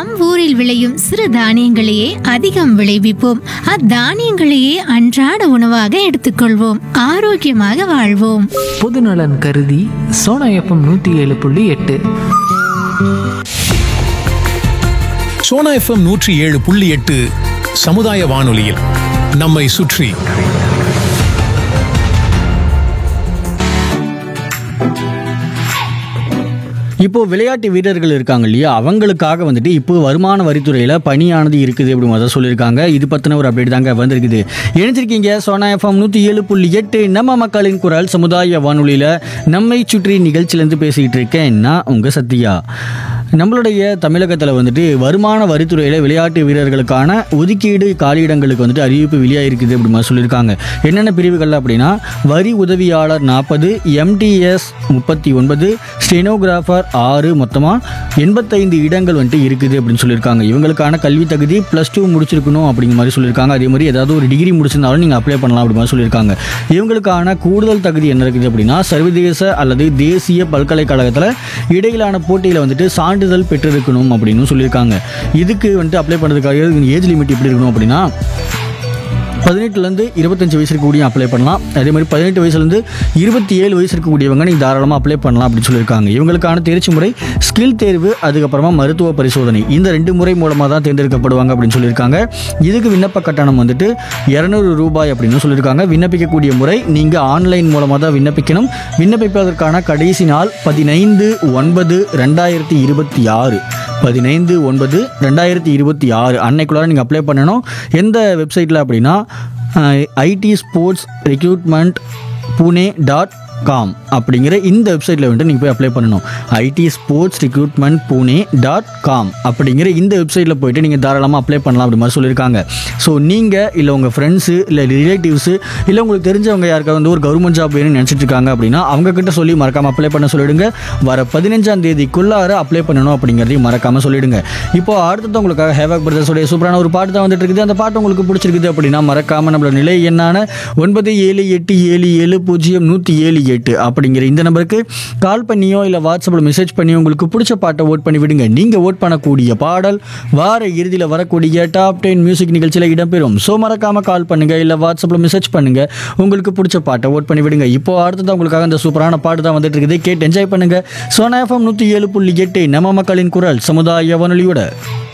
நம் ஊரில் விளையும் சிறு தானியங்களையே அதிகம் விளைவிப்போம் அத்தானியங்களையே அன்றாட உணவாக எடுத்துக்கொள்வோம் ஆரோக்கியமாக வாழ்வோம் பொதுநலன் கருதி சோனா எஃப்எம் நூற்றி ஏழு புள்ளி எட்டு சோனா எஃப்எம் நூற்றி ஏழு புள்ளி எட்டு சமுதாய வானொலியில் நம்மை சுற்றி இப்போ விளையாட்டு வீரர்கள் இருக்காங்க இல்லையா அவங்களுக்காக வந்துட்டு இப்போ வருமான வரித்துறையில் பணியானது இருக்குது அப்படி முதல்ல சொல்லியிருக்காங்க இது பற்றின ஒரு அப்டேட் தாங்க வந்திருக்குது இணைஞ்சிருக்கீங்க சோனா எஃப்எம் நூற்றி ஏழு புள்ளி எட்டு நம்ம மக்களின் குரல் சமுதாய வானொலியில் நம்மை சுற்றி நிகழ்ச்சியிலேருந்து பேசிக்கிட்டு இருக்கேன் நான் உங்கள் சத்யா நம்மளுடைய தமிழகத்தில் வந்துட்டு வருமான வரித்துறையில் விளையாட்டு வீரர்களுக்கான ஒதுக்கீடு காலியிடங்களுக்கு வந்துட்டு அறிவிப்பு வெளியாகிருக்குது அப்படி மாதிரி சொல்லியிருக்காங்க என்னென்ன பிரிவுகள் அப்படின்னா வரி உதவியாளர் நாற்பது எம்டிஎஸ் முப்பத்தி ஒன்பது ஸ்டெனோகிராஃபர் ஆறு மொத்தமாக எண்பத்தைந்து இடங்கள் வந்துட்டு இருக்குது அப்படின்னு சொல்லியிருக்காங்க இவங்களுக்கான கல்வி தகுதி ப்ளஸ் டூ முடிச்சிருக்கணும் அப்படிங்கிற மாதிரி சொல்லியிருக்காங்க அதே மாதிரி ஏதாவது ஒரு டிகிரி முடிச்சிருந்தாலும் நீங்கள் அப்ளை பண்ணலாம் அப்படி மாதிரி சொல்லியிருக்காங்க இவங்களுக்கான கூடுதல் தகுதி என்ன இருக்குது அப்படின்னா சர்வதேச அல்லது தேசிய பல்கலைக்கழகத்தில் இடையிலான போட்டியில் வந்துட்டு சான்றிதழ் பெற்றிருக்கணும் அப்படின்னு சொல்லியிருக்காங்க இதுக்கு வந்துட்டு அப்ளை பண்ணுறதுக்காக ஏஜ் லிமிட் எப்படி இருக்கணும் அப்படின்னா பதினெட்டுலேருந்து இருபத்தஞ்சு வயசு இருக்கக்கூடிய அப்ளை பண்ணலாம் அதே மாதிரி பதினெட்டு வயசுலேருந்து இருபத்தி ஏழு வயசு இருக்கக்கூடியவங்க நீங்கள் தாராளமாக அப்ளை பண்ணலாம் அப்படின்னு சொல்லியிருக்காங்க இவங்களுக்கான தேர்ச்சி முறை ஸ்கில் தேர்வு அதுக்கப்புறமா மருத்துவ பரிசோதனை இந்த ரெண்டு முறை மூலமாக தான் தேர்ந்தெடுக்கப்படுவாங்க அப்படின்னு சொல்லியிருக்காங்க இதுக்கு விண்ணப்ப கட்டணம் வந்துட்டு இரநூறு ரூபாய் அப்படின்னு சொல்லியிருக்காங்க விண்ணப்பிக்கக்கூடிய முறை நீங்கள் ஆன்லைன் மூலமாக தான் விண்ணப்பிக்கணும் விண்ணப்பிப்பதற்கான கடைசி நாள் பதினைந்து ஒன்பது ரெண்டாயிரத்தி இருபத்தி ஆறு பதினைந்து ஒன்பது ரெண்டாயிரத்தி இருபத்தி ஆறு அன்னைக்குள்ளார நீங்கள் அப்ளை பண்ணணும் எந்த வெப்சைட்டில் அப்படின்னா IT sports recruitment Pune dot com அப்படிங்கிற இந்த வெப்சைட்டில் வந்துட்டு நீங்கள் போய் அப்ளை பண்ணணும் IT sports recruitment Pune dot com அப்படிங்கிற இந்த வெப்சைட்டில் போயிட்டு நீங்கள் தாராளமாக அப்ளை பண்ணலாம் அப்படி மாதிரி சொல்லியிருக்காங்க ஸோ நீங்கள் இல்லை உங்கள் ஃப்ரெண்ட்ஸு இல்லை ரிலேட்டிவ்ஸு இல்லை உங்களுக்கு தெரிஞ்சவங்க யாருக்காவது வந்து ஒரு கவர்மெண்ட் ஜாப் வேணும்னு நினச்சிட்டு இருக்காங்க அப்படின்னா அவங்க கிட்ட சொல்லி மறக்காமல் அப்ளை பண்ண சொல்லிடுங்க வர பதினஞ்சாம் தேதிக்குள்ளார அப்ளை பண்ணணும் அப்படிங்கிறதையும் மறக்காமல் சொல்லிடுங்க இப்போ அடுத்தது உங்களுக்காக ஹேவாக் பிரதர்ஸோடைய சூப்பரான ஒரு பாட்டு தான் வந்துட்டு இருக்குது அந்த பாட்டு உங்களுக்கு பிடிச்சிருக்குது அப்படின்னா மறக்காமல் நம்மளோட நிலை என்னான ஒன்பது ஏழு எட்டு ஏழு ஏழு பூஜ்ஜியம் நூற்றி ஏழு எட்டு அப்படிங்கிற இந்த நம்பருக்கு கால் பண்ணியோ இல்லை வாட்ஸ்அப்பில் மெசேஜ் பண்ணியோ உங்களுக்கு பிடிச்ச பாட்டை ஓட் பண்ணி விடுங்க நீங்கள் ஓட் பண்ணக்கூடிய பாடல் வார இறுதியில் வரக்கூடிய டாப் டென் மியூசிக் நிகழ்ச்சியில் இடம்பெறும் ஸோ மறக்காமல் கால் பண்ணுங்க இல்லை வாட்ஸ்அப்பில் மெசேஜ் பண்ணுங்க உங்களுக்கு பிடிச்ச பாட்டை ஓட் பண்ணி விடுங்க இப்போ அடுத்தது உங்களுக்காக இந்த சூப்பரான பாட்டு தான் வந்துட்டு இருக்குது கேட்டு என்ஜாய் பண்ணுங்க சோனா எஃப்எம் நூற்றி ஏழு புள்ளி எட்டு நம்ம மக்களின் குரல் சமுதாய வானொலியோட